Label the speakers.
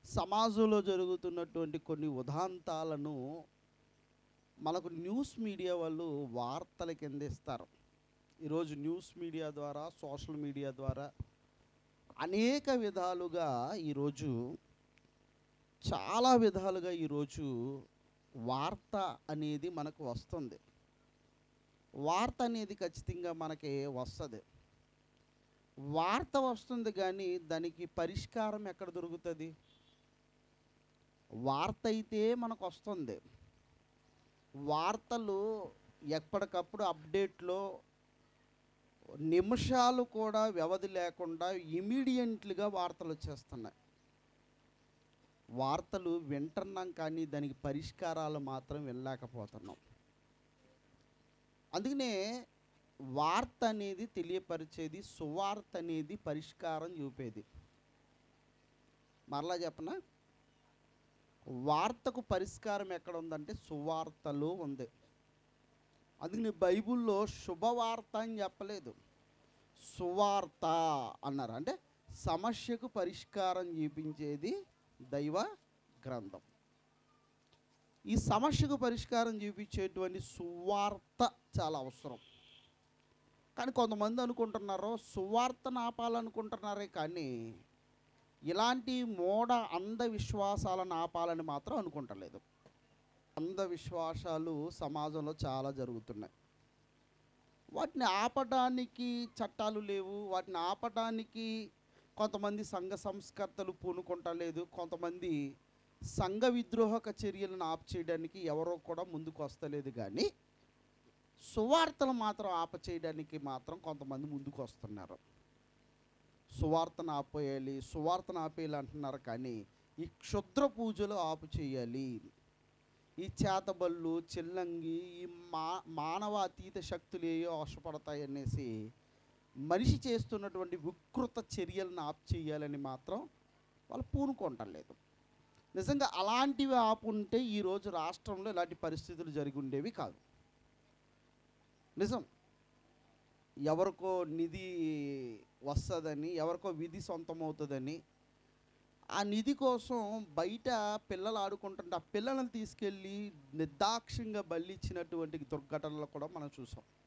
Speaker 1: సమాజంలో జరుగుతున్నటువంటి కొన్ని ఉదాంతాలను మనకు న్యూస్ మీడియా వాళ్ళు వార్తల కింద ఇస్తారు ఈరోజు న్యూస్ మీడియా ద్వారా సోషల్ మీడియా ద్వారా అనేక విధాలుగా ఈరోజు చాలా విధాలుగా ఈరోజు వార్త అనేది మనకు వస్తుంది వార్త అనేది ఖచ్చితంగా మనకి వస్తుంది వార్త వస్తుంది కానీ దానికి పరిష్కారం ఎక్కడ దొరుకుతుంది వార్త అయితే మనకు వస్తుంది వార్తలు ఎప్పటికప్పుడు అప్డేట్లో నిమిషాలు కూడా వ్యవధి లేకుండా ఇమీడియట్లుగా వార్తలు వచ్చేస్తున్నాయి వార్తలు వింటున్నాం కానీ దానికి పరిష్కారాలు మాత్రం వెళ్ళలేకపోతున్నాం అందుకనే వార్త అనేది తెలియపరిచేది సువార్త అనేది పరిష్కారం చూపేది మరలా చెప్పనా వార్తకు పరిష్కారం ఎక్కడ ఉందంటే సువార్తలో ఉంది అందుకని బైబిల్లో శుభవార్త అని చెప్పలేదు సువార్త అన్నారు అంటే సమస్యకు పరిష్కారం చూపించేది దైవ గ్రంథం ఈ సమస్యకు పరిష్కారం చూపించేటువంటి సువార్త చాలా అవసరం కానీ కొంతమంది అనుకుంటున్నారు సువార్తను ఆపాలనుకుంటున్నారే కానీ ఇలాంటి మూఢ అంధవిశ్వాసాలను ఆపాలని మాత్రం అనుకుంటలేదు అంధవిశ్వాసాలు సమాజంలో చాలా జరుగుతున్నాయి వాటిని ఆపడానికి చట్టాలు లేవు వాటిని ఆపడానికి కొంతమంది సంఘ సంస్కర్తలు పూనుకుంటలేదు కొంతమంది సంఘ విద్రోహక చర్యలను ఆపు చేయడానికి ఎవరో కూడా ముందుకు వస్తలేదు కానీ సువార్తలు మాత్రం ఆప చేయడానికి మాత్రం కొంతమంది ముందుకు వస్తున్నారు సువార్తను ఆపేయాలి సువార్తను ఆపేయాలి అంటున్నారు కానీ ఈ క్షుద్ర పూజలు ఆపు చేయాలి ఈ చేతబళ్ళు చిల్లంగి ఈ మా మానవ అతీత శక్తులు ఏయో ఆశపడతాయి అనేసి మనిషి చేస్తున్నటువంటి వికృత చర్యలను ఆపు చేయాలని మాత్రం వాళ్ళు పూనుకుంటలేదు నిజంగా అలాంటివి ఆపుంటే ఈరోజు రాష్ట్రంలో ఇలాంటి పరిస్థితులు జరిగి ఉండేవి కాదు నిజం ఎవరికో నిధి వస్తుందని ఎవరికో విధి సొంతమవుతుందని ఆ నిధి కోసం బయట పిల్లలు ఆడుకుంటుంటే ఆ పిల్లలను తీసుకెళ్ళి నిర్దాక్ష్యంగా బలిచ్చినటువంటి దుర్ఘటనలు కూడా మనం చూసాం